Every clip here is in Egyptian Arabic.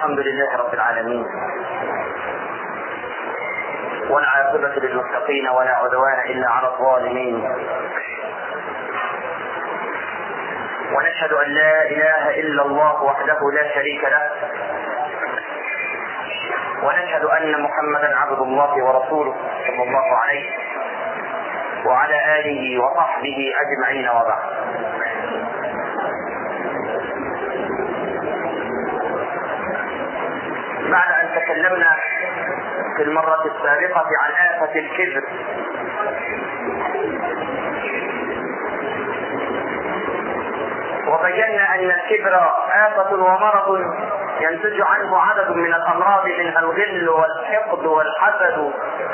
الحمد لله رب العالمين والعاقبة للمتقين ولا عدوان إلا على الظالمين ونشهد أن لا إله إلا الله وحده لا شريك له ونشهد أن محمدا عبد الله ورسوله صلى الله عليه وعلى آله وصحبه أجمعين وبعد بعد أن تكلمنا في المرة السابقة عن آفة الكبر وبينا أن الكبر آفة ومرض ينتج عنه عدد من الأمراض منها الغل والحقد والحسد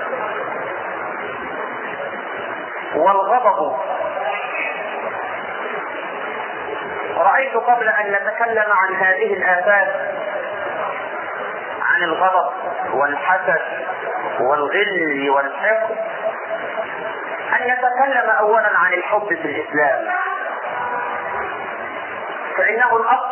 والغضب رأيت قبل أن نتكلم عن هذه الآفات عن الغضب والحسد والغل والحقد أن نتكلم أولا عن الحب في الإسلام فإنه الأصل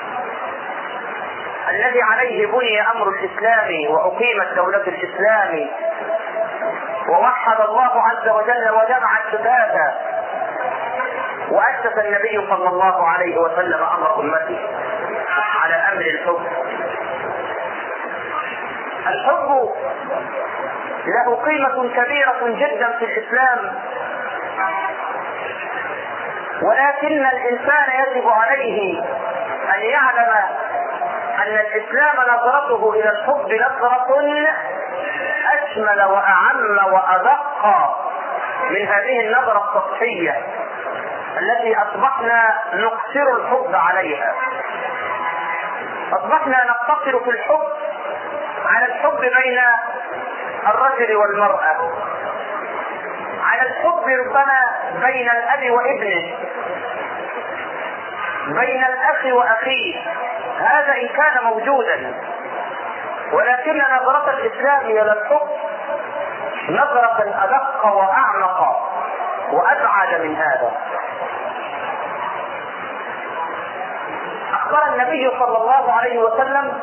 الذي عليه بني أمر الإسلام وأقيمت دولة الإسلام ووحد الله عز وجل وجمع الشتات وأسس النبي صلى الله عليه وسلم أمر أمته على أمر الحب الحب له قيمة كبيرة جدا في الإسلام ولكن الإنسان يجب عليه أن يعلم أن الإسلام نظرته إلى الحب نظرة أشمل وأعم وأدق من هذه النظرة السطحية التي أصبحنا نقصر الحب عليها أصبحنا نقتصر في الحب على الحب بين الرجل والمرأة على الحب ربما بين الأب وابنه بين الأخ وأخيه هذا إن كان موجودا ولكن نظرة الإسلام إلى الحب نظرة أدق وأعمق وأبعد من هذا أخبر النبي صلى الله عليه وسلم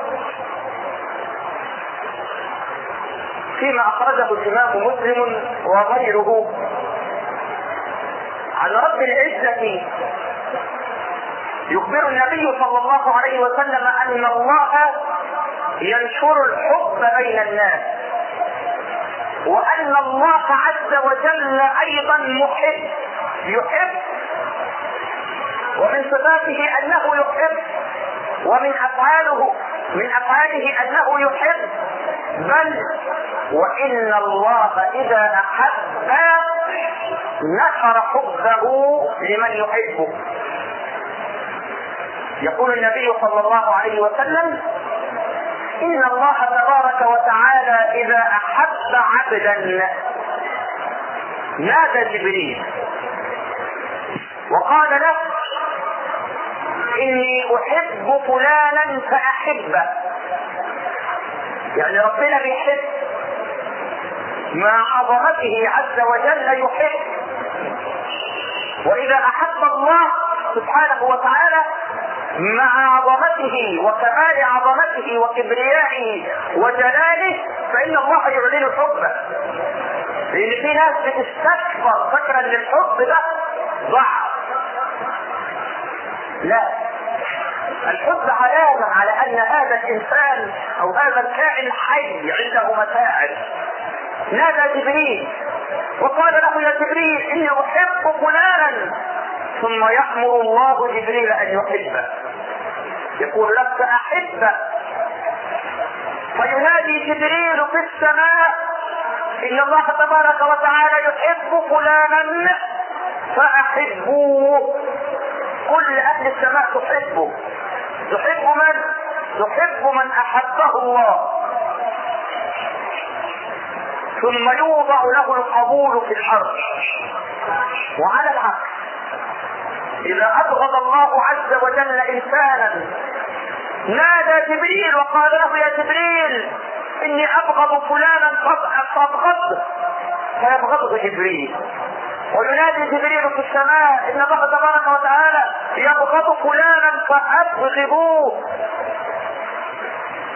فيما أخرجه الإمام مسلم وغيره عن رب العزة يخبر النبي صلى الله عليه وسلم أن الله ينشر الحب بين الناس وأن الله عز وجل أيضا محب يحب ومن صفاته أنه يحب ومن أفعاله من أفعاله أنه يحب بل وإن الله إذا أحب نشر حبه لمن يحبه يقول النبي صلى الله عليه وسلم إن الله تبارك وتعالى إذا أحب عبدا نادى جبريل وقال له إني أحب فلانا فأحبه يعني ربنا بيحب مع عظمته عز وجل يحب وإذا أحب الله سبحانه وتعالى مع عظمته وكمال عظمته وكبريائه وجلاله فإن الله يعلن الحب لأن في ناس بتستكبر فكرا للحب ده ضعف لا الحب علامة على أن هذا الإنسان أو هذا الكائن حي عنده مشاعر نادى جبريل وقال له يا جبريل إني أحب فلانا ثم يأمر الله جبريل أن يحبه يقول لك أحبه فينادي جبريل في السماء إن الله تبارك وتعالى يحب فلانا فأحبوه كل أهل السماء تحبه تحب من؟ تحب من أحبه الله ثم يوضع له القبول في الحرب وعلى العكس إذا أبغض الله عز وجل إنسانا نادى جبريل وقال له يا جبريل إني أبغض فلانا فأبغضه فيبغضه جبريل وينادي جبريل في السماء ان الله تبارك وتعالى يبغض فلانا فابغضوه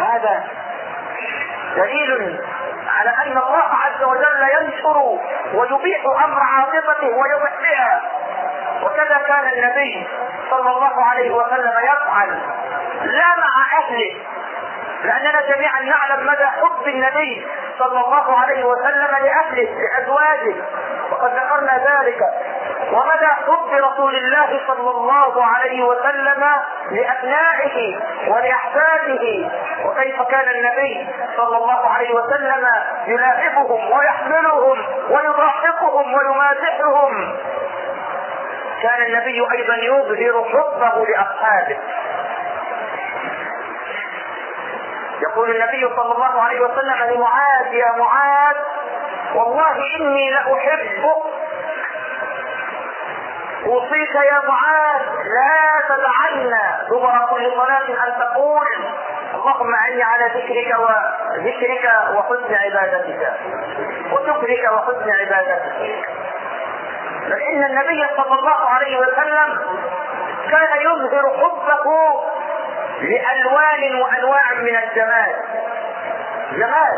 هذا دليل على ان الله عز وجل ينشر ويبيح امر عاطفته ويبح بها وكذا كان النبي صلى الله عليه وسلم يفعل لا مع اهله لاننا جميعا نعلم مدى حب النبي صلى الله عليه وسلم لاهله لازواجه وقد ذكرنا ذلك ومدى حب رسول الله صلى الله عليه وسلم لابنائه ولاحفاده وكيف كان النبي صلى الله عليه وسلم يلاعبهم ويحملهم ويضاحكهم ويمازحهم كان النبي ايضا يظهر حبه لاصحابه يقول النبي صلى الله عليه وسلم لمعاذ يا معاذ والله اني لاحبك اوصيك يا معاذ لا تدعنا دبر كل صلاة ان تقول اللهم اعني على ذكرك وذكرك وحسن عبادتك وشكرك وحسن عبادتك لان النبي صلى الله عليه وسلم كان يظهر حبه لألوان وأنواع من الجمال جمال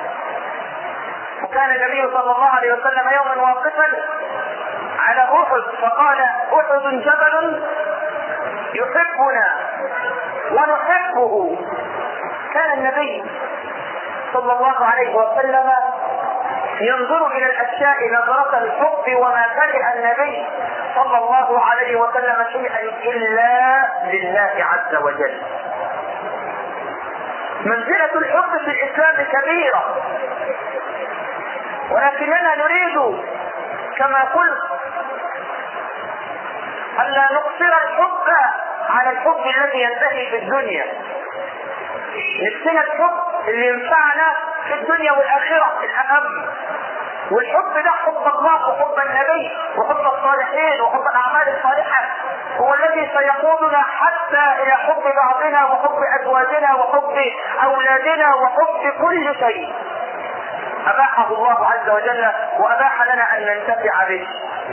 وكان النبي صلى الله عليه وسلم يوما واقفا على أحد فقال أحد جبل يحبنا ونحبه كان النبي صلى الله عليه وسلم ينظر الى الاشياء نظرة الحب وما كره النبي صلى الله عليه وسلم شيئا الا لله عز وجل منزلة الحب في الاسلام كبيرة ولكننا نريد كما قلت ألا نقصر الحب على الحب الذي ينتهي في الدنيا نفسنا الحب اللي ينفعنا في الدنيا والآخرة الأهم والحب ده حب الله وحب النبي وحب الصالحين وحب الأعمال الصالحة هو الذي سيقودنا حتى إلى حب بعضنا وحب أزواجنا وحب أولادنا وحب كل شيء أباحه الله عز وجل وأباح لنا أن ننتفع به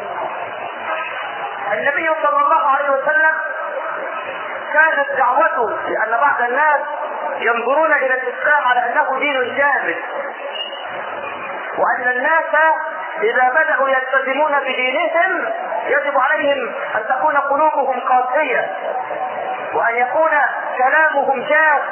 النبي صلى الله عليه وسلم كانت دعوته لأن بعض الناس ينظرون إلى الإسلام على أنه دين جامد وأن الناس إذا بدأوا يلتزمون بدينهم يجب عليهم أن تكون قلوبهم قاسية وأن يكون كلامهم جاف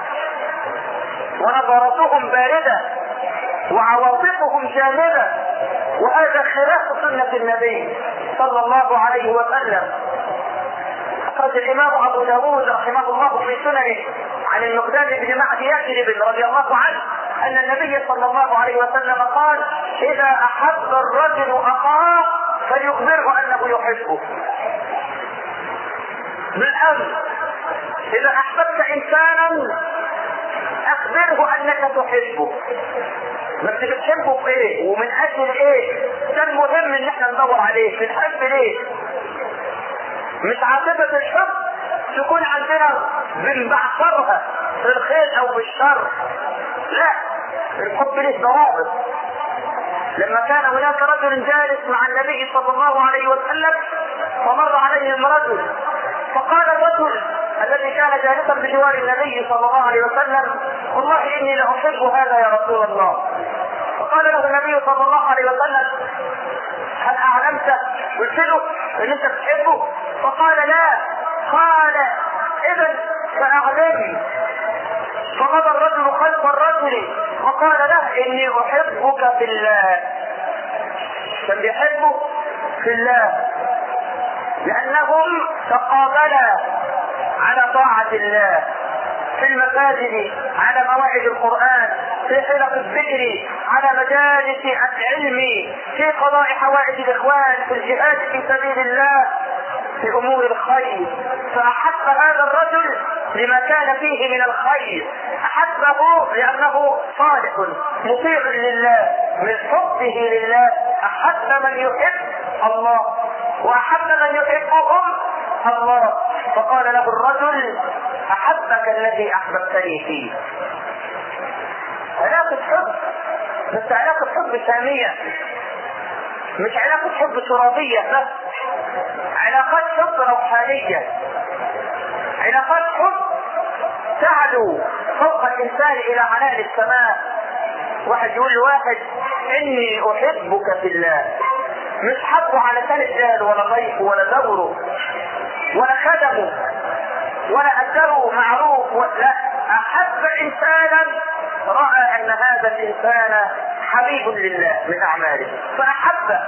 ونظرتهم باردة وعواطفهم جامدة وهذا خلاف سنة النبي صلى الله عليه وسلم أخرج الإمام أبو داود رحمه الله في سننه عن المقداد بن معدي يثرب رضي الله عنه أن النبي صلى الله عليه وسلم قال إذا أحب الرجل أخاه فليخبره أنه يحبه بالأمر إذا أحببت إنسانا أخبره أنك تحبه بس بتحبه بإيه ومن أجل إيه ده المهم إن إحنا ندور عليه بنحب ليه مش عاطفة الحب تكون عندنا بنبعثرها في الخير او في الشر لا الحب له ضوابط لما كان هناك رجل جالس مع النبي صلى الله عليه وسلم فمر عليهم رجل فقال الرجل الذي كان جالسا بجوار النبي صلى الله عليه وسلم والله اني لاحب هذا يا رسول الله فقال له النبي صلى الله عليه وسلم هل اعلمت قلت له ان انت بتحبه فقال لا قال اذا فاعلمني فمضى الرجل خلف الرجل وقال له اني احبك في الله كان بيحبه في الله لانهم تقابلا على طاعة الله في المساجد على مواعظ القرآن في حلق الذكر على مجالس العلم في قضاء حوائج الإخوان في الجهاد في سبيل الله في أمور الخير فأحب هذا الرجل لما كان فيه من الخير أحبه لأنه صالح مطيع لله من حبه لله أحب من يحب الله وأحب من يحبهم الله فقال له الرجل احبك الذي احببتني فيه علاقة حب بس علاقة حب سامية مش علاقة حب ترابية بس علاقات حب روحانية علاقات حب تعلو فوق الانسان الى عنان السماء واحد يقول لواحد اني احبك في الله مش حبه على كان الجهل ولا ضيفه ولا دوره ولا خدمه ولا اجره معروف لا احب انسانا راى ان هذا الانسان حبيب لله من اعماله فاحبه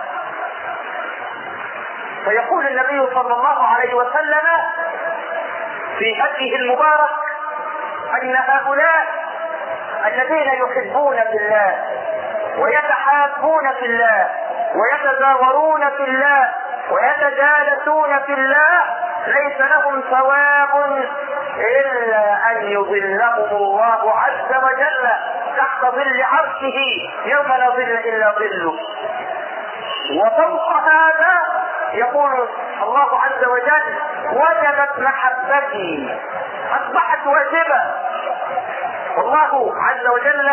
فيقول النبي صلى الله عليه وسلم في هديه المبارك ان هؤلاء الذين يحبون في الله ويتحابون في الله ويتزاورون في الله ويتجالسون في الله ليس لهم ثواب الا ان يظلهم الله عز وجل تحت ظل عرشه يوم لا ظل الا ظله وفوق هذا يقول الله عز وجل وجبت محبتي اصبحت واجبه والله عز وجل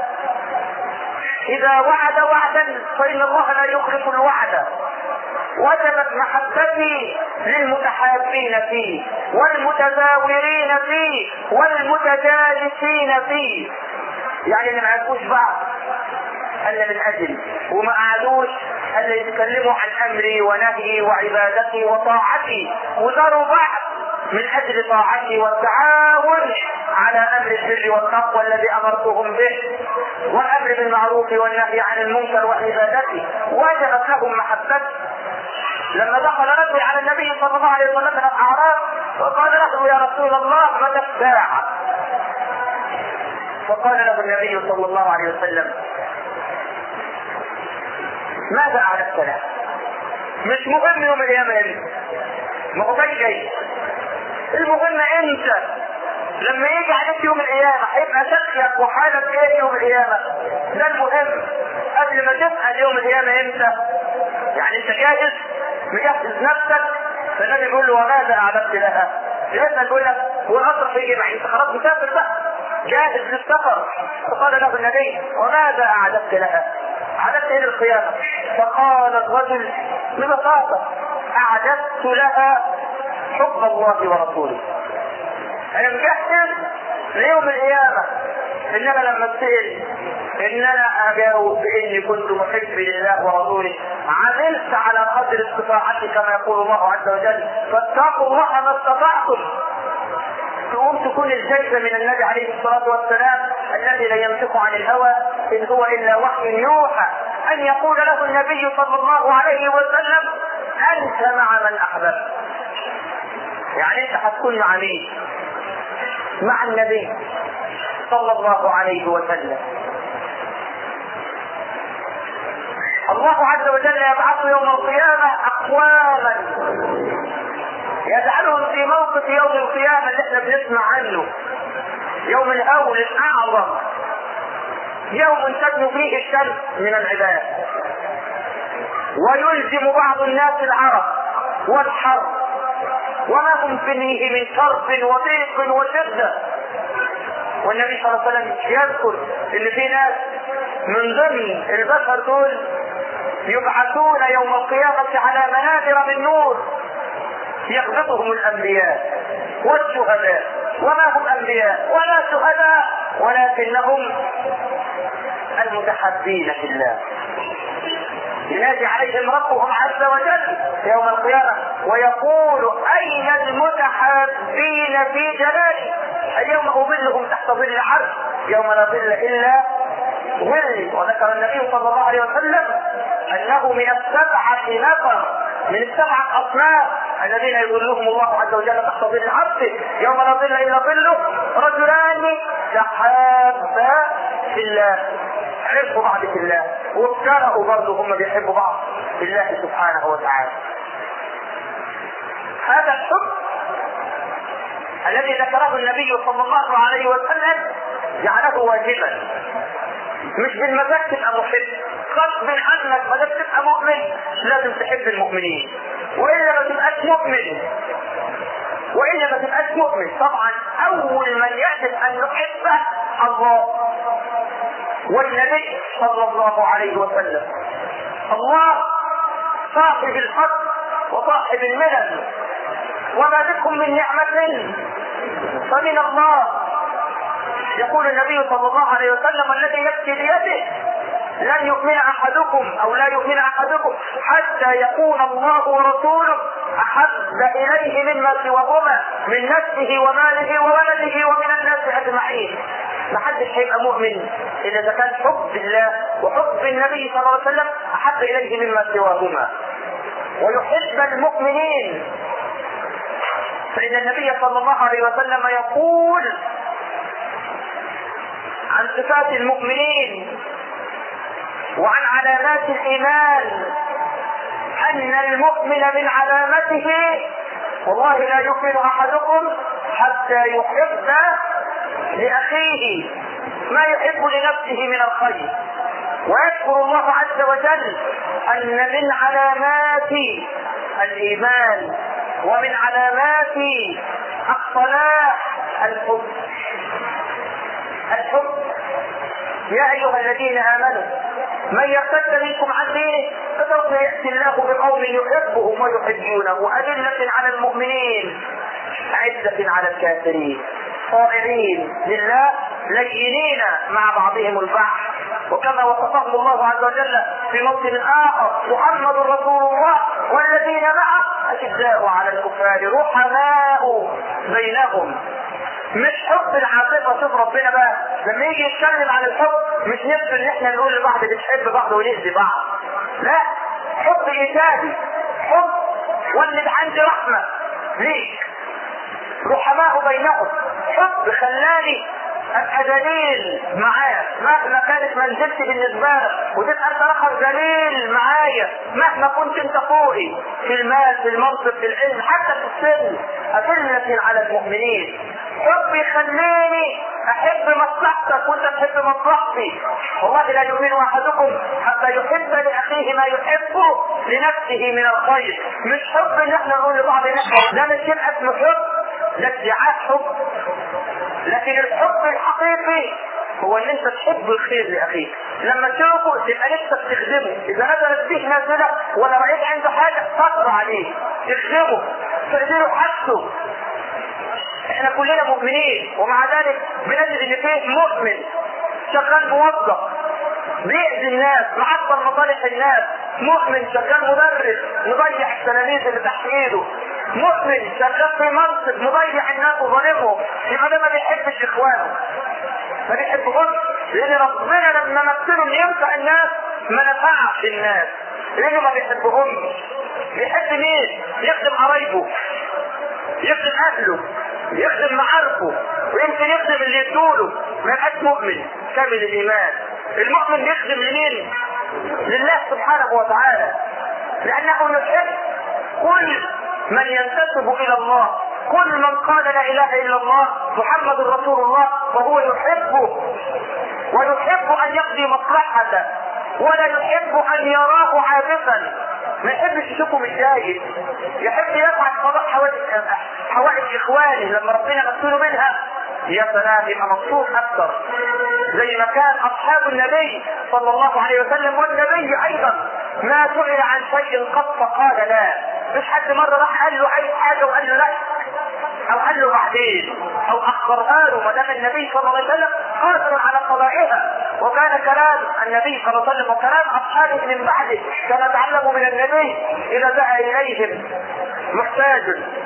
اذا وعد وعدا فان الله لا يخلف الوعد وجبت محبتي للمتحابين فيه والمتزاورين فيه والمتجالسين فيه يعني اللي ما عرفوش بعض الا من اجل وما قعدوش الا يتكلموا عن امري ونهيي وعبادتي وطاعتي وداروا بعض من اجل طاعتي والتعاون على امر البر والتقوى الذي امرتهم به والامر بالمعروف والنهي عن المنكر وعبادتي وجبت لهم محبتي لما دخل رجل على النبي صلى الله عليه وسلم من الاعراب وقال له يا رسول الله متى الساعه فقال له النبي صلى الله عليه وسلم ماذا اعرفت له؟ مش مهم يوم القيامه امتى ما هو جاي جاي المهم انت لما يجي عليك يوم القيامة هيبقى شكلك وحالك ايه يوم القيامة ده المهم قبل ما تسأل يوم القيامة امتى يعني انت جاهز مجهز نفسك فالنبي بيقول له وماذا اعددت لها؟ يسأل يقول لك هو القطر هيجي معي انت خلاص مسافر بقى جاهز للسفر فقال له النبي وماذا اعددت لها؟ اعددت ايه للقيامة؟ فقال الرجل ببساطة اعددت لها حب الله ورسوله انا مجهز ليوم القيامه انما لما اتسال ان انا اجاوب باني كنت محب لله ورسوله عملت على قدر استطاعتي كما يقول الله عز وجل فاتقوا الله ما استطعتم تقوم تكون الجيزة من النبي عليه الصلاة والسلام الذي لا ينطق عن الهوى إن هو إلا وحي يوحى أن يقول له النبي صلى الله عليه وسلم أنت مع من أحببت يعني أنت هتكون مع مين؟ مع النبي صلى الله عليه وسلم الله عز وجل يبعث يوم القيامة أقواما يجعلهم في موقف يوم القيامة اللي احنا بنسمع عنه يوم الهول الأعظم يوم تدنو فيه الشمس من العباد ويلزم بعض الناس العرق والحر وما هم فيه من كرب وضيق وشدة والنبي صلى الله عليه وسلم يذكر ان في ناس من ضمن البشر دول يبعثون يوم القيامة على منابر من نور يغبطهم الانبياء والشهداء وما هم انبياء ولا شهداء ولكنهم المتحبين في الله ينادي عليهم ربهم عز وجل يوم القيامة ويقول أين المتحابين في جلالي اليوم أظلهم تحت ظل العرش يوم لا ظل إلا ظلي وذكر النبي صلى الله عليه وسلم أنه من السبعة نفر من السبعة أصناف الذين يظلهم الله عز وجل تحت ظل عرشه يوم لا ظل إلا ظله رجلان تحابا في الله عرفوا بعض في الله وافترقوا برضه هم بيحبوا بعض في الله سبحانه وتعالى هذا الحب الذي ذكره النبي صلى الله عليه وسلم جعله واجبا مش بالمزاج تبقى محب غصب عنك ما دام تبقى مؤمن لازم تحب المؤمنين والا ما تبقاش مؤمن والا ما تبقاش مؤمن طبعا اول من يجب ان نحبه الله والنبي صلى الله عليه وسلم الله صاحب الحق وصاحب الملل وما بكم من نعمة فمن الله يقول النبي صلى الله عليه وسلم الذي نفسي بيده لن يؤمن احدكم او لا يؤمن احدكم حتى يكون الله ورسوله احب اليه مما سواهما من نفسه وماله وولده ومن الناس اجمعين ما حدش هيبقى مؤمن الا اذا كان حب الله وحب النبي صلى الله عليه وسلم احب اليه مما سواهما ويحب المؤمنين فان النبي صلى الله عليه وسلم يقول عن صفات المؤمنين وعن علامات الايمان ان المؤمن من علامته والله لا يؤمن احدكم حتى يحب لاخيه ما يحب لنفسه من الخير ويذكر الله عز وجل ان من علامات الايمان ومن علامات الصلاح الحب الحب يا ايها الذين امنوا من يرتد منكم عن دينه فسوف ياتي الله بقوم يحبهم ويحبونه اذله على المؤمنين عزه على الكافرين طائعين لله لينين مع بعضهم البعض وكما وصفهم الله عز وجل في موطن اخر محمد رسول الله والذين معه اشداء على الكفار رحماء بينهم مش حب العاطفه شوف ربنا بقى لما يجي يتكلم عن الحب مش نفسه ان احنا نقول لبعض بنحب بعض ونأذي بعض لا حب ايجابي حب واللي عندي رحمه ليك رحماء بينهم حب خلاني ابقى دليل معاه مهما كانت منزلتي بالنسبه لك وتبقى انت رقم دليل معايا مهما كنت انت فوقي في المال في المنصب في العلم حتى في السن أذلة على المؤمنين حب يخليني احب مصلحتك وانت تحب مصلحتي والله لا يؤمن احدكم حتى يحب لاخيه ما يحبه لنفسه من الخير مش حب ان احنا نقول لبعض نحن ده مش يبقى اسمه حب ده ادعاء حب لكن الحب الحقيقي هو ان انت تحب الخير لاخيك لما تشوفه تبقى نفسك تخدمه اذا نزلت فيك نازله ولا رأيت عنده حاجه تقرا عليه تخدمه تقدره حاجته احنا كلنا مؤمنين ومع ذلك بنجد ان فيه مؤمن شغال موظف بيأذي الناس معطل مصالح الناس مؤمن شغال مدرس مضيع التلاميذ اللي تحت ايده مؤمن شغال في منصب مضيع الناس وظالمهم يبقى ده ما بيحبش اخوانه ما بيحبهمش لان ربنا لما مثله ان ينفع الناس ما نفعش الناس لانه ما بيحبهمش بيحب مين؟ يخدم قرايبه يخدم اهله يخدم معارفه ويمكن يخدم اللي يدوله ما يبقاش مؤمن كامل الايمان المؤمن يخدم لمين؟ لله سبحانه وتعالى لانه يحب كل من ينتسب الى الله كل من قال لا اله الا الله محمد رسول الله وهو يحبه ويحب ان يقضي مصلحته ولا يحب ان يراه عابثا ما يحبش يشوفه متضايق يحب يفعل قضاء حوائج حوائج اخوانه لما ربنا مسؤول منها يا سلام يبقى مبسوط اكثر زي ما كان اصحاب النبي صلى الله عليه وسلم والنبي ايضا ما سئل عن شيء قط فقال لا مش حد مره راح قال له عايز حاجه وقال له لا او قال له بعدين او اخرها له ما دام النبي صلى الله عليه وسلم قادر على قضائها وكان كلام النبي صلى الله عليه وسلم وكلام اصحابه من بعده كما تعلموا من النبي اذا دعا اليهم محتاج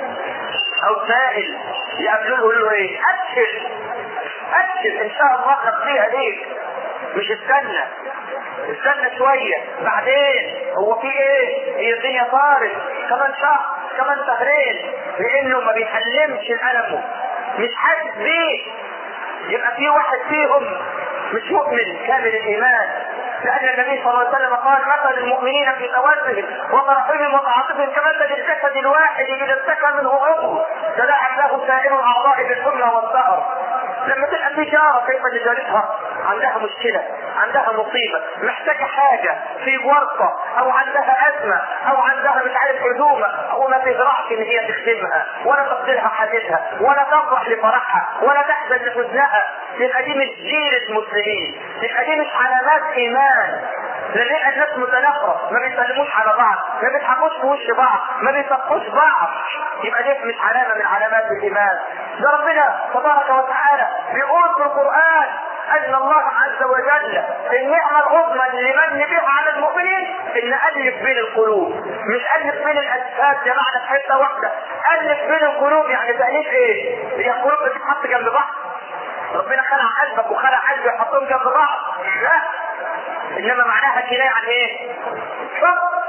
او سائل يقابلوه يقول له ايه؟ ابشر ابشر ان شاء الله نقضيها ليك مش استنى استنى شوية بعدين هو في ايه هي الدنيا طارت كمان شهر كمان شهرين لانه ما بيحلمش الالم مش حاسس بيه يبقى في واحد فيهم مش مؤمن كامل الايمان لان النبي صلى الله عليه وسلم قال مثل المؤمنين في توادهم وترحمهم وتعاطفهم كمثل الجسد الواحد اذا اشتكى منه عضو تداعت له سائر الاعضاء بالحمى والسهر لما تلقى في جارة كيف نجارتها عندها مشكلة عندها مصيبة محتاجة حاجة في ورطة او عندها ازمة او عندها مش عارف عزومة او ما تزرعش ان هي تخدمها ولا تقضي لها حاجتها ولا تفرح لفرحها ولا تحزن لحزنها يبقى دي مش جيل المسلمين يبقى دي مش علامات ايمان لان الناس متنافره ما بيسلموش على بعض ما بيضحكوش في وش بعض ما بيصفوش بعض يبقى دي مش علامه من علامات الايمان ده ربنا تبارك وتعالى بيقول في القران ان الله عز وجل النعمه العظمى اللي من بها على المؤمنين ان الف بين القلوب مش الف بين الاجساد جمعنا في حته واحده الف بين القلوب يعني تاليف ايه؟ هي القلوب بتتحط جنب بعض ربنا خلع قلبك وخلع قلبي يحطهم جنب بعض لا انما معناها كنايه عن ايه؟ شوف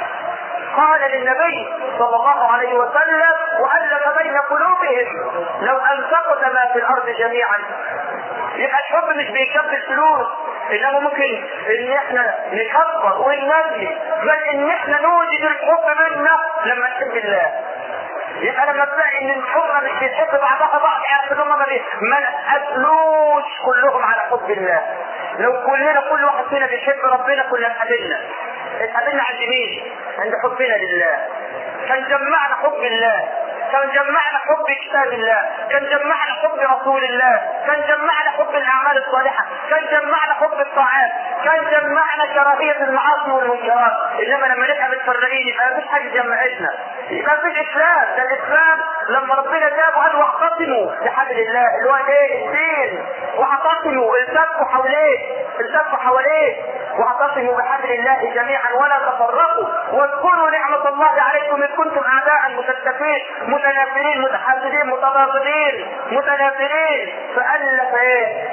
قال للنبي صلى الله عليه وسلم والف بين قلوبهم لو انفقت ما في الارض جميعا يبقى الحب مش بيكفي فلوس انما ممكن ان احنا نكبر وننمي بل ان احنا نوجد الحب منا لما نحب الله يبقى لما تلاقي ان الحمره مش بتحب بعضها بعض يعني هم ما بي- ما نقتلوش كلهم على حب الله لو كلنا كل واحد فينا بيحب ربنا كنا اتقابلنا اتقابلنا عند مين؟ عند حبنا لله كان جمعنا حب الله كان جمعنا حب كتاب الله كان جمعنا حب رسول الله كان جمعنا حب الاعمال الصالحه كان جمعنا حب الطاعات كان جمعنا كراهيه المعاصي والمنكرات انما لما نبقى متفرقين يبقى مفيش حاجه جمعتنا يبقى مفيش اسلام ده الاسلام لما ربنا جابه قال واعتصموا بحبل الله اللي هو ايه الدين واعتصموا التفوا حواليه التفوا حواليه واعتصموا بحبل الله جميعا ولا تفرقوا واذكروا نعمة الله عليكم إذ كنتم أعداء متكتفين متنافرين متحاسدين متباغضين متنافرين فألف إيه؟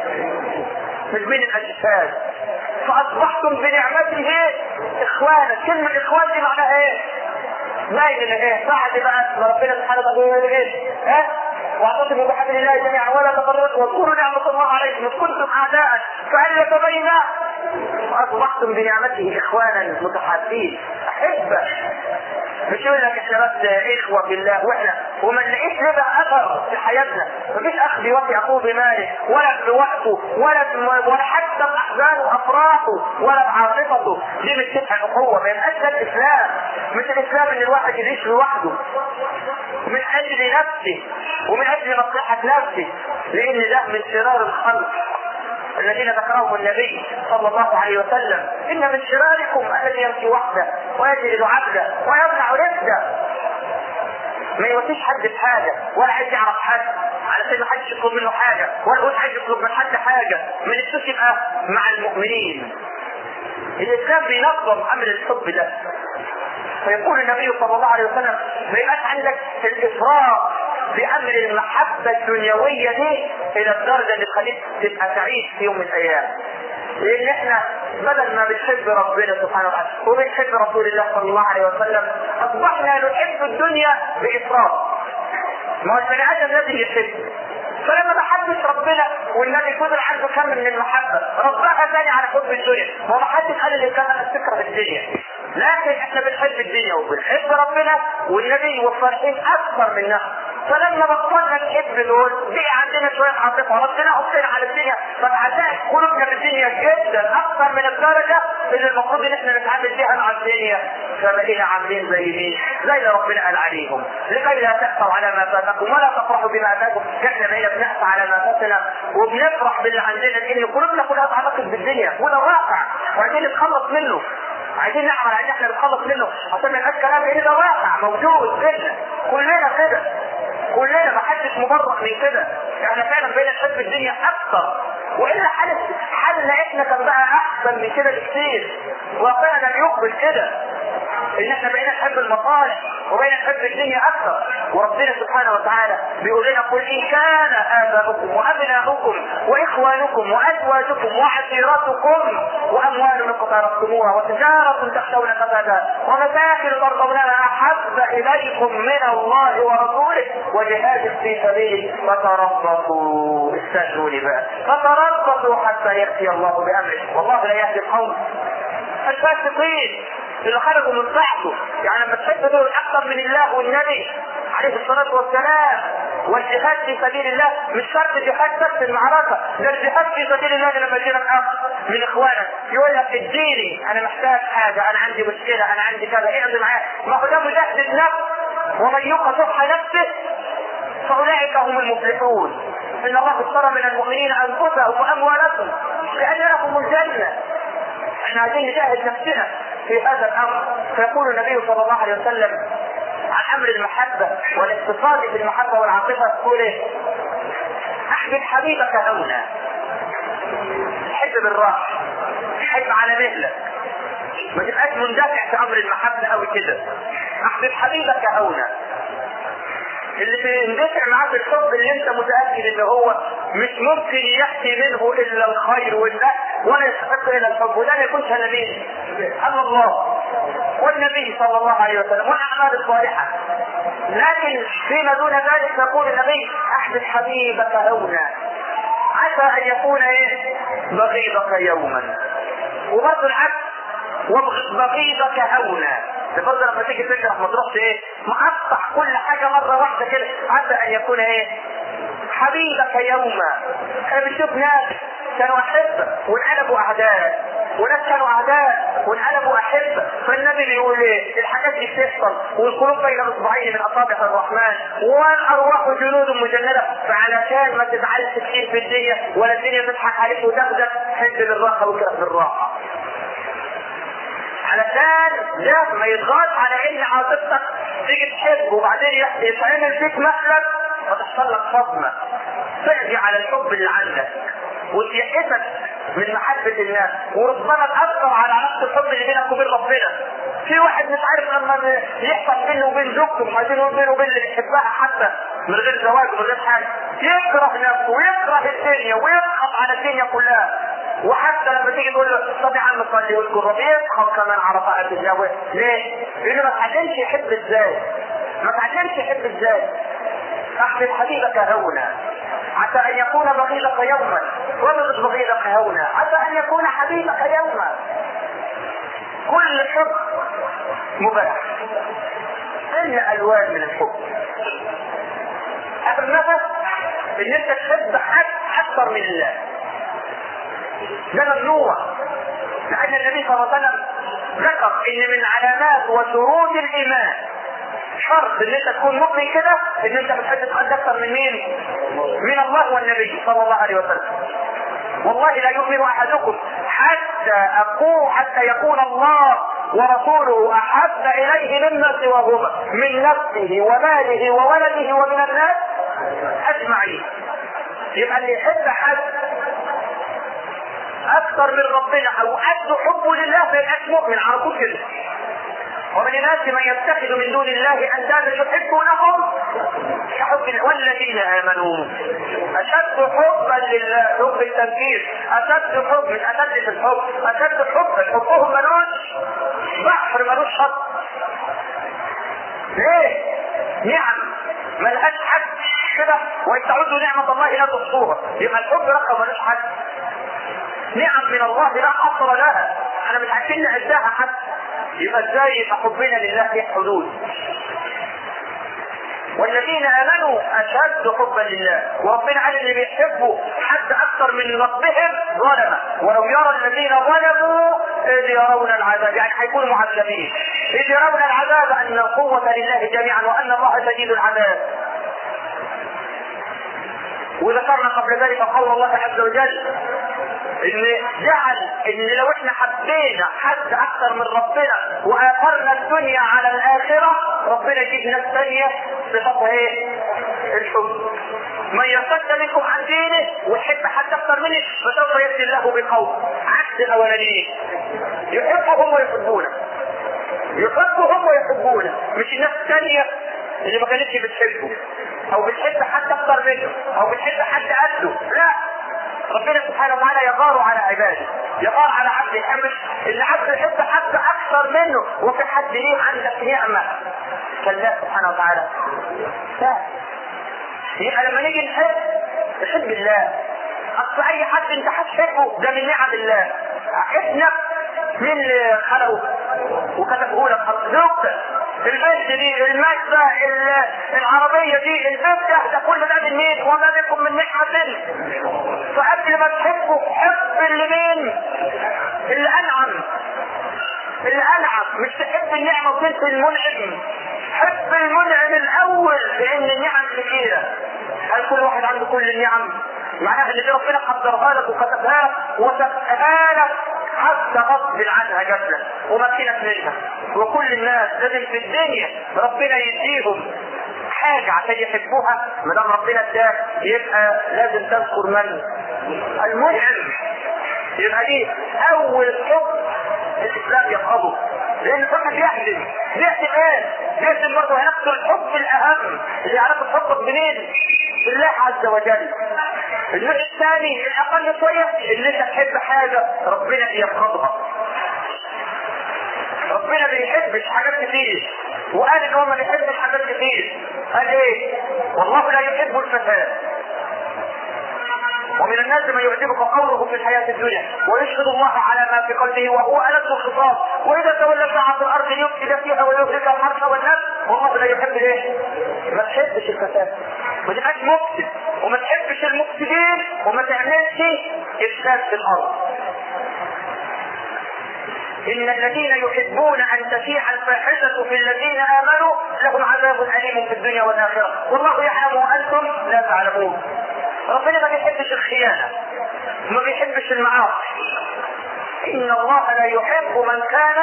مش بين الأجساد فأصبحتم بنعمته إخوانا كلمة إخوان دي معناها إيه؟ باين إن إيه؟ بعد بقى ما ربنا سبحانه وتعالى يقول إيه؟ ها؟ واعتصموا بحبل الله جميعا ولا تفرقوا واذكروا نعمة الله عليكم إذ كنتم أعداء فألف بين واصبحتم بنعمته اخوانا متحابين احبه مش يقول لك احنا بس اخوه بالله واحنا وما نلاقيش لنا اثر في حياتنا مفيش اخ بيوفي اخوه بماله ولا بوقته ولا ب- ولا حتى باحزانه وافراحه ولا بعاطفته دي مش تبقى اخوه ما يبقاش ده الاسلام مش الاسلام ان الواحد يعيش لوحده من اجل نفسه ومن اجل مصلحه نفسه لان ده من شرار الخلق الذين ذكرهم النبي صلى الله عليه وسلم ان من شراركم الذي يمشي وحده ويجلد عبده ويمنع رفده ما يوفيش حد بحاجه ولا عايز يعرف حد علشان ما حدش يطلب منه حاجه ولا هو عايز يطلب من حد حاجه ما نفسوش يبقى مع المؤمنين الاسلام بينظم امر الحب ده فيقول النبي صلى الله عليه وسلم ما يبقاش عندك الافراط بامر المحبه الدنيويه دي الى الدرجه اللي تخليك تبقى سعيد في يوم من الايام. لان احنا بدل ما بنحب ربنا سبحانه وتعالى وبنحب رسول الله صلى الله عليه وسلم اصبحنا نحب الدنيا بافراط. ما هو البني ادم لازم يحب فلما ما حدش ربنا والنبي فضل عنده كم من المحبه ربها ثاني على حب الدنيا وما حدش قال اللي كان تكره الدنيا لكن احنا بنحب الدنيا وبنحب ربنا والنبي والصالحين اكثر منها فلما بطلنا نحب دول بقي عندنا شويه عاطفه ربنا حطينا على الدنيا فتعلقت قلوبنا بالدنيا جدا اكثر من الدرجه اللي المفروض ان احنا نتعامل بيها مع الدنيا فبقينا عاملين زي مين؟ زي اللي ربنا قال عليهم لكي لا تأسوا على ما فاتكم ولا تفرحوا بما اتاكم احنا بقينا بنأسى على ما فاتنا وبنفرح باللي عندنا لان قلوبنا كلها اتعلقت بالدنيا وده واقع وعايزين نتخلص منه عايزين نعمل عايزين احنا نتخلص منه عشان ما يبقاش كلام لان ده واقع موجود كده كلنا كده كلنا ما حدش مبرر من كده احنا فعلا بقينا نحب الدنيا اكثر والا حال حالنا احنا كان بقى احسن من كده بكثير واقعنا لم يقبل كده ان احنا بقينا نحب المصالح وبقينا نحب الدنيا اكثر وربنا سبحانه وتعالى بيقول لنا قل ان كان اباؤكم وابناؤكم واخوانكم وازواجكم وعشيرتكم واموال اقترفتموها وتجاره تخشون كسادها ومساكن ترضونها احب اليكم من الله ورسوله وجهاد في سبيله فتربصوا استنوا لي بقى فتربصوا حتى ياتي الله بامره والله لا يهدي القوم الفاسقين اللي خرجوا من طاعته يعني لما تحب دول اكثر من الله والنبي عليه الصلاه والسلام والجهاد في سبيل الله مش شرط جهاد بس في المعركه ده الجهاد في سبيل الله لما يجي لك اخ من اخوانك يقول لك اديني انا محتاج حاجه انا عندي مشكله انا عندي كذا اقضي معايا ما هو ده مجاهد النفس ومن يوق شح نفسه فاولئك هم المفلحون ان الله اشترى من المؤمنين انفسهم واموالهم لان لهم الجنه احنا عايزين نجاهد نفسنا في هذا الامر فيقول النبي صلى الله عليه وسلم عن امر المحبه والاقتصاد في المحبه والعاطفه تقول ايه؟ احبب حبيبك هونا حب بالراحه حب على مهلك ما تبقاش مندفع في امر المحبه قوي كده احبب حبيبك هونا اللي بيندفع معاه في الحب اللي انت متاكد ان هو مش ممكن يحكي منه الا الخير والله ولا يستحق الا الحب وده ما يكونش الا مين؟ اما الله والنبي صلى الله عليه وسلم والاعمال الصالحه لكن فيما دون ذلك يقول النبي احبب حبيبك هونا عسى ان يكون ايه؟ بغيضك يوما وبرضه العكس وابغض بغيضك هونا برضه لما تيجي تشرح ما تروحش ايه مقطع كل حاجه مره واحده كده عسى ان يكون ايه حبيبك يوما احنا بنشوف ناس كانوا احبه وانقلبوا اعداء وناس كانوا اعداء وانقلبوا احبه فالنبي بيقول ايه الحاجات دي بتحصل والقلوب بين اصبعين من اصابع الرحمن والارواح جنود مجنده فعلشان ما تزعلش كتير في الدنيا ولا الدنيا تضحك عليك وتاخدك حب بالراحه واكره بالراحه علشان ده ما يضغط على ان عاطفتك تيجي تحب وبعدين يتعمل فيك مقلب فتحصل لك صدمه تقضي على الحب اللي عندك وتيأسك من محبة الناس وربما تأثر على علاقة الحب اللي بينك وبين ربنا. في واحد مش عارف لما يحصل بينه وبين زوجته مش عايزين يقول بينه وبين اللي بيحبها حتى من غير زواج ومن غير حاجة يكره نفسه ويكره الدنيا ويسخط على الدنيا كلها وحتى لما تيجي تقول له طب يا عم صلي واذكر ربي يسخط كمان على طاعة الزواج ليه؟ لأنه ما اتعلمش يحب ازاي ما اتعلمش يحب ازاي احبب حبيبك هونا عسى ان يكون بغيضك يوما وابغض بغيضك هونا عسى ان يكون حبيبك يوما كل حب مباح ان الوان من الحب اخر نفس ان انت تحب حد اكثر من الله ده ممنوع لان النبي صلى الله عليه وسلم ذكر ان من علامات وشروط الايمان شرط ان انت تكون مؤمن كده ان انت بتحب تحد اكثر من مين؟ من الله والنبي صلى الله عليه وسلم. والله لا يؤمن احدكم حتى اقول حتى يكون الله ورسوله احب اليه مما سواهما من نفسه وماله وولده ومن الناس اجمعين. يبقى اللي يحب حد اكثر من ربنا او قد حبه لله فيبقاش مؤمن على طول كده. ومن الناس من يتخذ من دون الله اندادا يحبونهم كحب والذين امنوا اشد حبا لله حب التفكير اشد حب من اشد في الحب اشد حبا حبهم ملوش بحر ملوش شط ليه؟ نعم ملهاش حد كده وان تعدوا نعمة الله لا تحصوها يبقى الحب رقم ملوش حد نعم من الله لا حصر لها احنا مش عارفين نعدها حتى يبقى ازاي يبقى حبنا لله في حدود والذين امنوا اشد حبا لله وربنا قال اللي بيحبوا حد اكثر من ربهم ظلم ولو يرى الذين ظلموا اذ يرون العذاب يعني هيكونوا معذبين اذ يرون العذاب ان القوه لله جميعا وان الله شديد العذاب وذكرنا قبل ذلك قول الله عز وجل ان جعل ان لو احنا حبينا حد اكثر من ربنا واثرنا الدنيا على الاخره ربنا يجيب ناس ثانيه صفتها ايه؟ الحب من يرتد منكم عن دينه ويحب حد اكثر منه فسوف ياتي الله بقوم عكس الاولانيين يحبهم ويحبونه يحبهم ويحبونه مش الناس الثانيه اللي ما كانتش بتحبه او بتحب حد اكثر منه او بتحب حد قده لا ربنا سبحانه وتعالى يغار على عباده يغار على عبد يحب ان عبد يحب حد اكثر منه وفي حد ليه عندك نعمه كالله سبحانه وتعالى لا يبقى لما نيجي نحب نحب الله اصل اي حد انت هتحبه ده من نعم الله ابنك مين اللي خلقه وكتبه لك زوجتك البنت دي المادة العربية دي البنت ده كل ده من مين وما بكم من نعمة فقبل ما تحبه حب اللي مين اللي انعم اللي انعم مش تحب النعمة وتنسى المنعم حب المنعم الاول لان النعم كثيرة هل كل واحد عنده كل النعم معناها ان دي ربنا قدرها لك وكتبها لك وسبقها لك حتى غصب عنها جات لك ومكنك منها وكل الناس لازم في الدنيا ربنا يديهم حاجة عشان يحبوها ما دام ربنا اداك يبقى لازم تذكر من المنعم يبقى دي أول حب الإسلام يقبضه لأن الواحد بيحزن بيحزن إيه؟ بيحزن برضه هياخد الحب الأهم اللي يعرف تحبك منين؟ بالله عز وجل النوع الثاني الأقل شوية اللي أنت تحب حاجة ربنا يقبضها ربنا ما بيحبش حاجات كتير وقال ان هو ما بيحبش حاجات كتير قال ايه والله لا يحب الفساد ومن الناس من يعجبك قوله في الحياة الدنيا ويشهد الله على ما في قلبه وهو ألد الخطاب وإذا تولى ساعة في الأرض ليفسد فيها ويهلك الحرث والناس والله لا يحب الايه؟ ما تحبش الفساد ما تبقاش مفسد وما تحبش المفسدين وما تعملش إفساد في الأرض إن الذين يحبون أن تشيع الفاحشة في الذين آمنوا لهم عذاب أليم في الدنيا والآخرة والله يعلم وأنتم لا تعلمون ربنا ما بيحبش الخيانة ما بيحبش المعاصي إن الله لا يحب من كان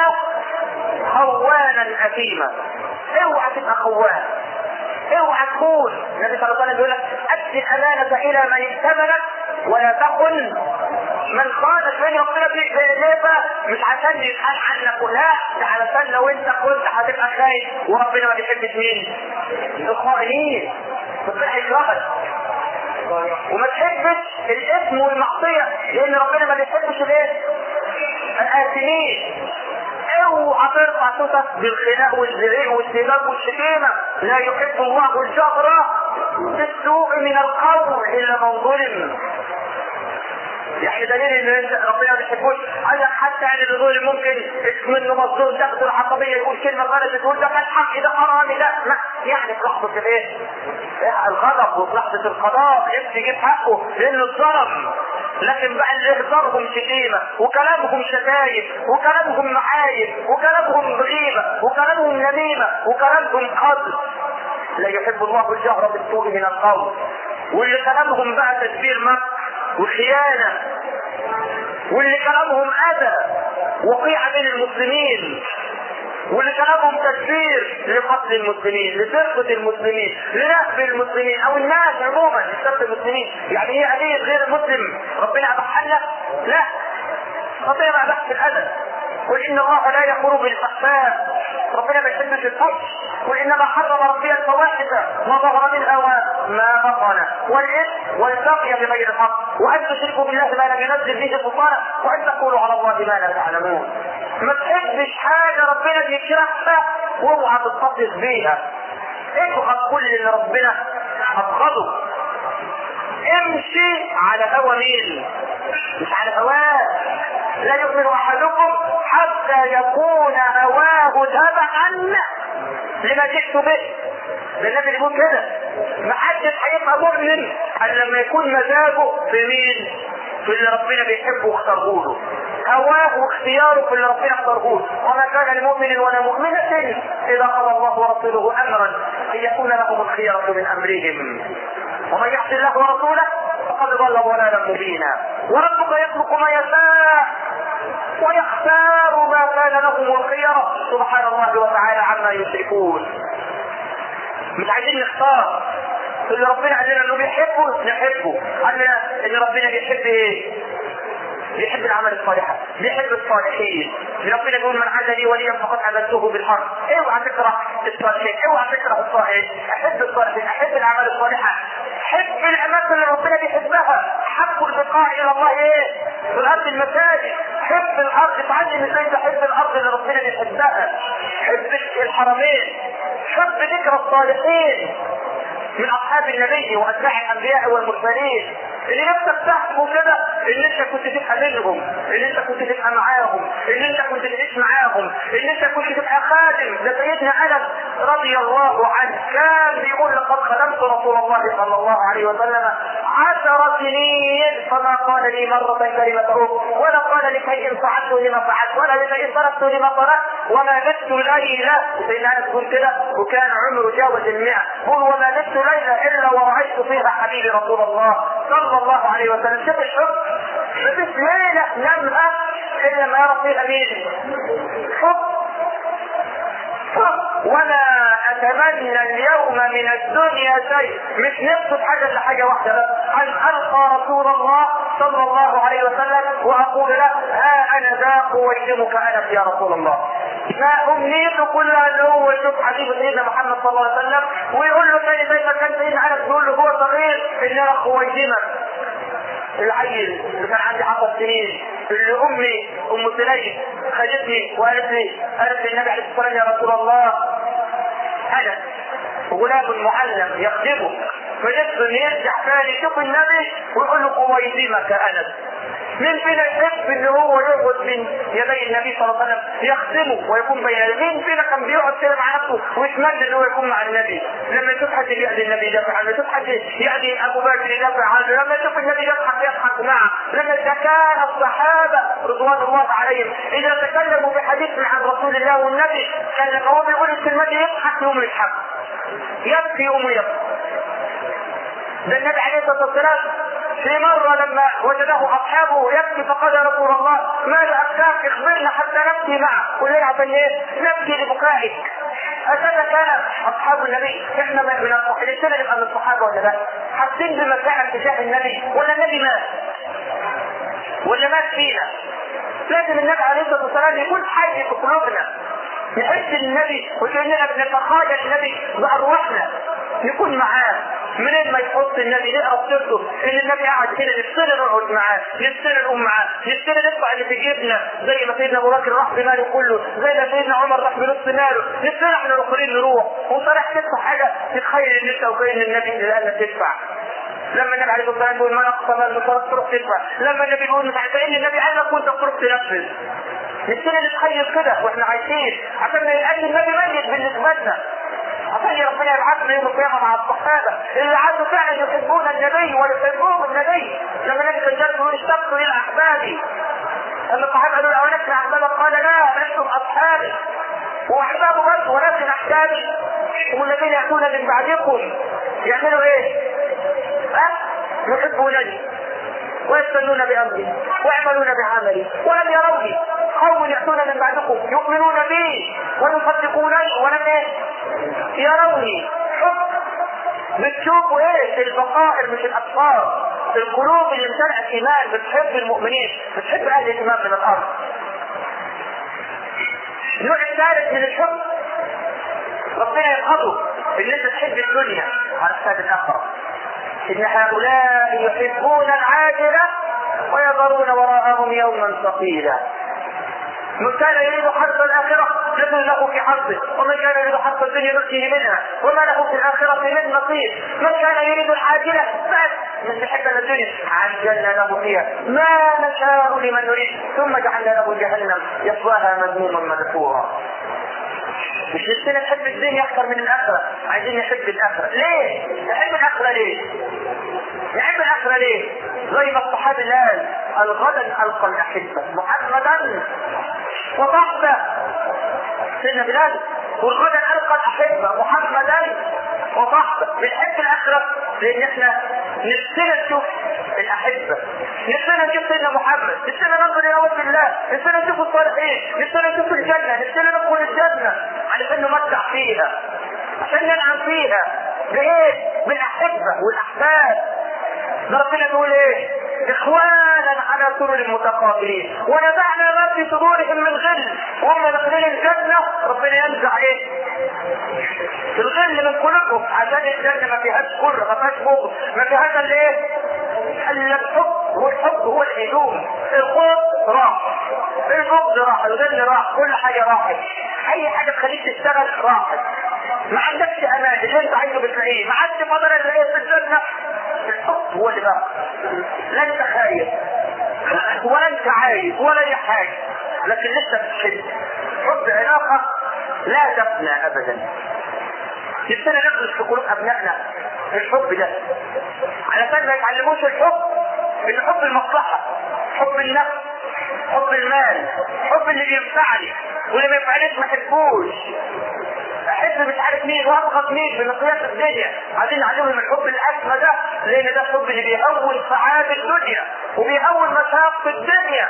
خوانا أثيما اوعى تبقى خوان اوعى تكون النبي صلى الله عليه وسلم يقول لك ادي الامانه الى من ائتمنك ولا تخن من خانك من ربنا ليه بقى مش عشان يتقال عنك لا ده علشان لو انت كنت هتبقى خايف وربنا ما بيحبش مين؟ الخائنين تصح يكرهك وما تحبش الاثم والمعصيه لان ربنا ما بيحبش الايه؟ الاثمين اوعى ترفع صوتك بالخناق والزريق والسباب والشتيمه لا يحب الله الجهر بالسوء من القول الا من ظلم يعني دليل ان ربنا ما بيحبوش قال لك حتى يعني اللي ظلم ممكن اسم انه مظلوم تاخد العصبيه يقول كلمه غلط تقول ده كان حقي ده حرامي ده ما يعني في لحظه الايه؟ الغضب وفي لحظه القضاء يمشي يجيب حقه لانه اتظلم لكن بقى اللي هزارهم شتيمة وكلامهم شتايم وكلامهم معايب وكلامهم غيبة وكلامهم نميمة وكلامهم قتل لا يحب الله الجهر بالسوء من القول واللي كلامهم بقى تدبير مكر وخيانة واللي كلامهم أذى وقيعة بين المسلمين واللي كلامهم تدبير لقتل المسلمين لسرقة المسلمين لنهب المسلمين او الناس عموما لسرقة المسلمين يعني هي قضية غير المسلم ربنا ابحلها لا ربنا ما ابحش الاذى قل ان الله لا يامر بالفحشاء ربنا ما يحبش الفحش قل انما حرم ربي الفواحش ما ظهر منها وما بطن والاثم والبغي بغير الحق وان تشركوا بالله ما لم ينزل به سلطانا وان تقولوا على الله ما لا تعلمون ما تحبش حاجه ربنا بيكرهها واوعى تتصدق بيها اكره كل اللي ربنا ابغضه امشي على هوى مين مش على هواه لا يؤمن احدكم حتى يكون هواه تبعا لما جئت به ده النبي بيقول كده ما حدش هيبقى مؤمن الا لما يكون مزاجه في مين في اللي ربنا بيحبه واختاره له هواه واختياره في اللي ربنا اختاره له وما كان لمؤمن ولا مؤمنة إذا قضى الله ورسوله أمرا أن يكون لهم الخيرة من أمرهم ومن يعص الله ورسوله فقد ضل ضلالا مبينا وربك يخلق ما يشاء ويختار ما كان لهم الخيرة سبحان الله وتعالى عما يشركون مش عايزين نختار اللي ربنا قال لنا انه بيحبه نحبه قال لنا ان ربنا بيحب ايه بيحب العمل الصالح بيحب الصالحين ربنا يقول من عاد لي وليا فقد عبدته بالحق اوعى تكره الصالحين اوعى تكره الصالحين احب الصالحين احب الاعمال الصالحه حب الاماكن اللي ربنا بيحبها حب البقاء الى الله ايه في الارض المساجد حب الارض اتعلم ازاي تحب الارض اللي ربنا بيحبها حب الحرمين حب ذكر الصالحين من اصحاب النبي واتباع الانبياء والمرسلين اللي نفسك تحكم كده ان انت كنت تبقى منهم ان انت كنت تبقى معاهم ان انت كنت تعيش معاهم ان انت كنت تبقى خادم ده سيدنا انس رضي الله عنه كان بيقول لقد خدمت رسول الله صلى الله عليه وسلم عشر سنين فما قال لي مرة كلمة أخرى ولا قال لشيء فعلت لما فعلت ولا لشيء تركت لما تركت وما نست ليلة سيدنا أنس يقول كده وكان عمره جاوز المئة قل وما نست ليلة إلا ورأيت فيها حبيبي رسول الله صلى الله عليه وسلم شوف الحب مفيش ليله نامها الا ما يرى فيها مين حب ولا اتمنى اليوم من الدنيا شيء مش نقصد حاجه لحاجه واحده بس ان القى رسول الله صلى الله عليه وسلم واقول له ها انا ذا قويمك انس يا رسول الله ما امنيته كلها ان هو يشوف حبيب سيدنا محمد صلى الله عليه وسلم ويقول له تاني زي ما كان سيدنا انس بيقول له هو صغير ان انا قويمك العيل اللي كان عندي 10 سنين اللي امي ام سليم خدتني وقالت لي قالت لي النبي عليه الصلاه والسلام يا رسول الله انا غلام معلم يخدمه فنفسه ان يرجع ثاني يشوف النبي ويقول له قويدمك انس مين فينا يحب ان هو يقعد من يدي النبي صلى الله عليه وسلم يخدمه ويكون بين يديه مين فينا كان بيقعد كده مع نفسه ويتمنى ان هو يكون مع النبي لما يشوف حد يأذي النبي يدافع عنه يشوف حد يأذي ابو بكر يدافع عنه لما يشوف النبي يضحك يضحك معه لما اذا كان الصحابه رضوان الله عليهم اذا تكلموا بحديث عن رسول الله والنبي كان لما هو بيقول الكلمه دي يضحك يوم يضحك يبكي يوم يبكي ده النبي عليه الصلاه والسلام في مرة لما وجده أصحابه يبكي فقال يا رسول الله ماذا أبكاك اخبرنا حتى نبكي معه وليه عشان إيه؟ نبكي لبكائك هكذا كان أصحاب النبي إحنا من الصحابة نبقى من الصحابة ولا لا؟ حاسين بمكانة تجاه النبي ولا النبي مات؟ ولا مات فينا؟ لازم النبي عليه الصلاة والسلام يكون حي في قلوبنا نحس النبي وكأننا بنتخايل النبي بأرواحنا نكون معاه منين ما يحط النبي نقرا سيرته ان النبي قاعد كده نفسنا نقعد معاه نفسنا نقوم معاه نفسنا ندفع اللي في جيبنا زي ما سيدنا ابو بكر راح بماله كله زي ما سيدنا عمر راح بنص ماله نفسنا احنا الاخرين نروح وصالح تدفع حاجه تتخيل ان انت وكأن النبي اللي قال تدفع لما النبي عليه الصلاه والسلام يقول من اقسم المصارف تروح تدفع لما النبي يقول مش عارف ان النبي قال لك وانت تروح تنفذ نفسنا نتخيل كده واحنا عايشين عشان ما يبقاش النبي ميت بالنسبه لنا عشان ربنا يبعثنا يوم القيامه مع الصحابه اللي عادوا فعلا يحبون النبي ويحبوهم النبي لما النبي كان جالس يقول اشتقت الى احبابي لما الصحابه قالوا له اولسنا احبابك قال لا انتم اصحابي واحبابه بس ولكن احبابي هم الذين ياتون من بعدكم يعملوا ايه؟ ها؟ يحبونني ويستنون بامري ويعملون بعملي ولم يروني قوم ياتون من بعدكم يؤمنون بي ويصدقونني ولم ايه؟ يروني حب بتشوفوا ايه البصائر مش الابصار القلوب اللي امتلأت ايمان بتحب المؤمنين بتحب اهل الايمان من الارض النوع الثالث من الحب ربنا يبغضه ان انت تحب الدنيا على حساب الاخره ان هؤلاء يحبون العاجله ويذرون وراءهم يوما ثقيلا من كان يريد حظ الآخرة نزل له في حظه ومن كان يريد حظ الدنيا نؤتيه منها وما له في الآخرة من نصيب من كان يريد العاجلة بس من يحب الدنيا عجلنا له فيها ما نشاء لمن نريد ثم جعلنا له جهنم يصلاها مذموما مدحورا مش نفسنا نحب الدنيا اكثر من الاخره عايزين نحب الاخره ليه نحب الاخره ليه نحب الاخره ليه زي ما الصحابي قال الغدا القى الاحبه محمدا وصحبه سيدنا بلال والغدا القى الاحبه محمدا وصحبه بنحب الاخره لان احنا نفسنا نشوف الاحبه نفسنا نشوف سيدنا محمد نفسنا ننظر الى وجه الله نفسنا نشوف الصالحين نفسنا نشوف الجنه نفسنا ندخل الجنه علشان نمتع فيها عشان ننعم فيها بايه؟ بالاحبه والاحباب ده ربنا بيقول ايه؟ اخوانا على سرر متقابلين ونزعنا ما في صدورهم من غل وهم داخلين الجنه ربنا ينزع ايه؟ الغل من قلوبهم عشان الجنه ما فيهاش كره ما فيهاش بغض ما فيهاش الا ايه؟ الا الحب والحب هو الهدوم الخوف راح البغض راح الغل راح كل حاجه راحت اي حاجه تخليك تشتغل راحت ما عندكش امان اللي انت عايزه بتلاقيه ما عادش فضل تلاقيه في الجنه الحب هو اللي بقى لا انت خايف ولا انت عايز ولا اي حاجه لكن لسه بتحب حب علاقه لا تفنى ابدا نفسنا نخلص في قلوب ابنائنا الحب ده علشان ما يتعلموش الحب ان حب المصلحه حب النفس حب المال حب اللي بينفعني واللي ما ينفعنيش ما احبوش احب بيحب مش عارف مين وابغض مين بمقياس الدنيا عايزين نعلمهم الحب الاسمى ده لان ده الحب اللي بيهون صعاب الدنيا وبيهون مشاق الدنيا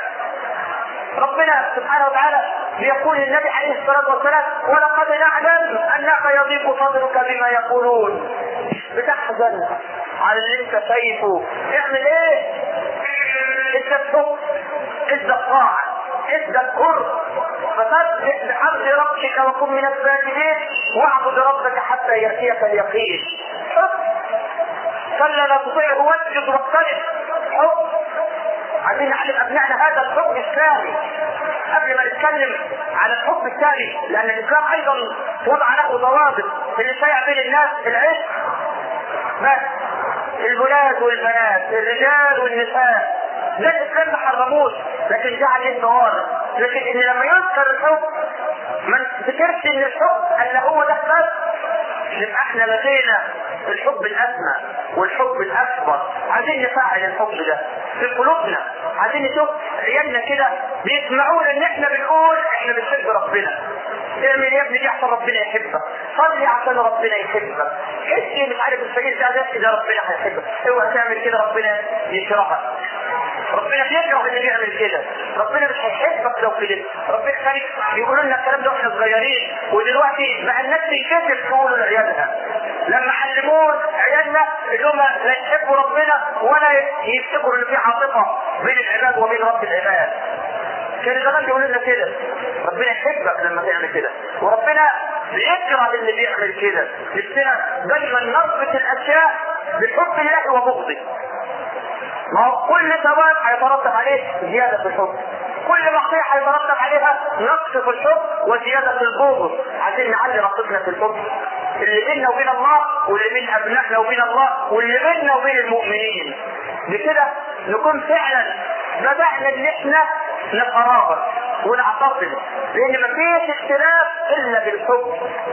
ربنا سبحانه وتعالى بيقول للنبي عليه الصلاه والسلام ولقد نعلم انك يضيق صدرك بما يقولون بتحزن على اللي انت شايفه اعمل ايه؟ ادى الحب ادى الطاعه ادى الكر فسبح بحمد ربك وكن من الساجدين واعبد ربك حتى ياتيك اليقين حب كلا لا تطيعه واسجد واقترب حب عايزين نعلم ابنائنا هذا الحب الاسلامي قبل ما نتكلم على الحب الثاني لان الاسلام ايضا وضع له ضوابط اللي شايع بين الناس العشق بس الولاد والبنات الرجال والنساء ده الاسلام ما حرموش لكن جعل له ضوابط لكن ان لما يذكر الحب ما نفتكرش ان الحب ان هو ده بس نبقى احنا لدينا الحب الاسمى والحب الاكبر عايزين نفعل الحب ده في قلوبنا عايزين نشوف عيالنا كده بيسمعونا ان احنا بنقول احنا بنحب ربنا اعمل يا ابني دي عشان ربنا يحبك صلي عشان ربنا يحبك ادي مش عارف الفقير ده ده كده ربنا هيحبك اوعى تعمل كده ربنا يكرهك ربنا بيكره اللي بيعمل كده ربنا مش هيحبك لو كده ربنا كان يقولوا لنا الكلام ده واحنا صغيرين ودلوقتي بقى الناس بيكتب تقولوا لعيالها لما علموه عيالنا ان هم لا يحبوا ربنا ولا يفتكروا ان في عاطفه بين العباد وبين رب العباد كان زمان بيقولوا لنا كده ربنا يحبك لما تعمل كده وربنا بيكره اللي بيعمل كده نفسنا دايما نربط الاشياء بحب الله وبغضه ما هو كل ثواب هيترتب عليه زيادة في الحب كل معصية هيترتب عليها نقص في الحب وزيادة في البغض عايزين نعلي رقتنا في الحب اللي بيننا وبين الله واللي بين ابنائنا وبين الله واللي بيننا وبين المؤمنين بكده نكون فعلا بدأنا ان احنا نتقرابط ونعتصم لان مفيش اختلاف الا بالحب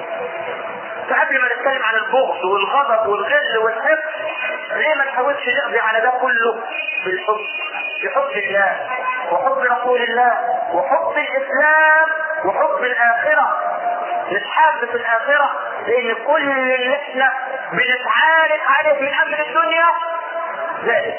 فقبل ما نتكلم عن البغض والغضب والغل والحقد ليه ما نحاولش نقضي على ده كله بالحب بحب الله وحب رسول الله وحب الاسلام وحب الاخره نتحاب في الاخره لان كل اللي احنا بنتعارك عليه من امر الدنيا ذلك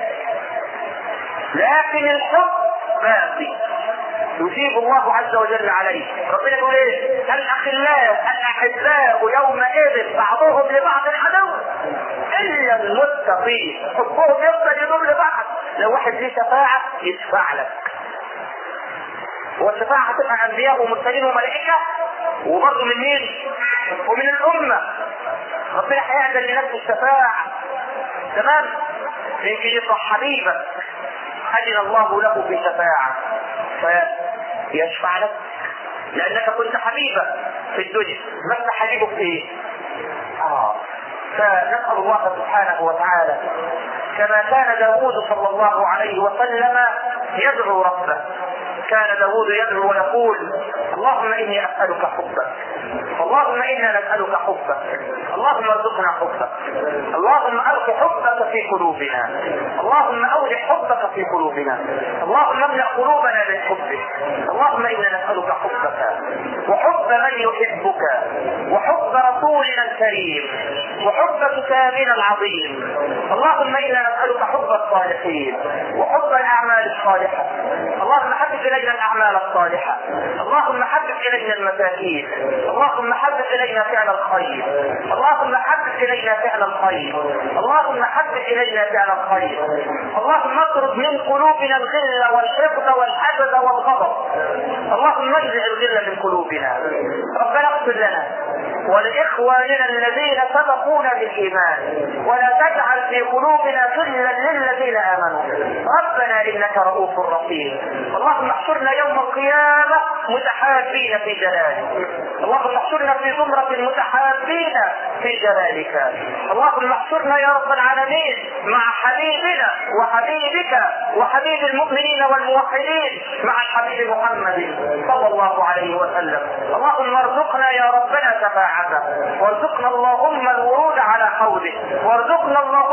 لكن الحب باقي يجيب الله عز وجل عليه ربنا يقول ايه الاخلاء الاحباء يومئذ بعضهم لبعض عدو الا المتقين حبهم يفضل يدوم لبعض لو واحد ليه شفاعه يشفع لك والشفاعه هتبقى انبياء ومرسلين وملائكه وبرضه من مين؟ ومن الامه ربنا هيأذن لنفس الشفاعه تمام؟ يمكن يطلع حبيبك أذن الله له بشفاعة فيشفع لك لأنك كنت حبيبا في الدنيا ما أنت حبيبك في إيه؟ آه فنسأل الله سبحانه وتعالى كما كان داود صلى الله عليه وسلم يدعو ربه كان داود يدعو ويقول اللهم اني اسالك حبك اللهم انا نسالك حبك اللهم ارزقنا حبك اللهم الق حبك في قلوبنا اللهم اولع حبك في قلوبنا اللهم املا قلوبنا من حبك اللهم انا نسالك حبك وحب من يحبك وحب رسولنا الكريم وحب كتابنا العظيم اللهم انا نسالك حب الصالحين وحب الاعمال الصالحه اللهم حبب الينا الاعمال الصالحه اللهم حبب الينا المساكين اللهم حبب الينا فعل الخير اللهم حبب الينا فعل الخير اللهم حبب الينا فعل الخير اللهم اطرد من قلوبنا الغل والحقد والحسد والغضب اللهم انزع الغل من قلوبنا ربنا اغفر لنا ولاخواننا الذين سبقونا بالايمان ولا تجعل في قلوبنا غلا للذين امنوا ربنا انك رؤوف رحيم اللهم احشرنا يوم القيامه متحابين في جلالك اللهم احشرنا في زمره المتحابين في جلالك اللهم احشرنا يا رب العالمين مع حبيبنا وحبيبك وحبيب المؤمنين والموحدين مع الحبيب محمد صلى الله عليه وسلم اللهم ارزقنا يا ربنا شفاعته وارزقنا اللهم الورود على حوله وارزقنا اللهم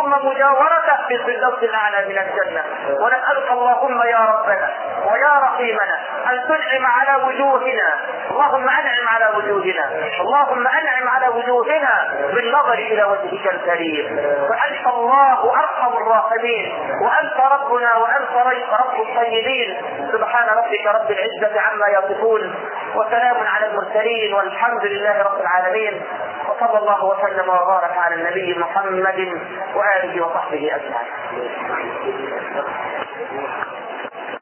اللهم مجاورته في الفردوس الاعلى من الجنه ونسالك اللهم يا ربنا ويا رحيمنا ان تنعم على وجوهنا اللهم انعم على وجوهنا اللهم انعم على وجوهنا بالنظر الى وجهك الكريم فانت الله ارحم الراحمين وانت ربنا وانت رب الطيبين سبحان ربك رب العزه عما يصفون وسلام على المرسلين والحمد لله رب العالمين وصلى الله وسلم وبارك على النبي محمد واله وصحبه اجمعين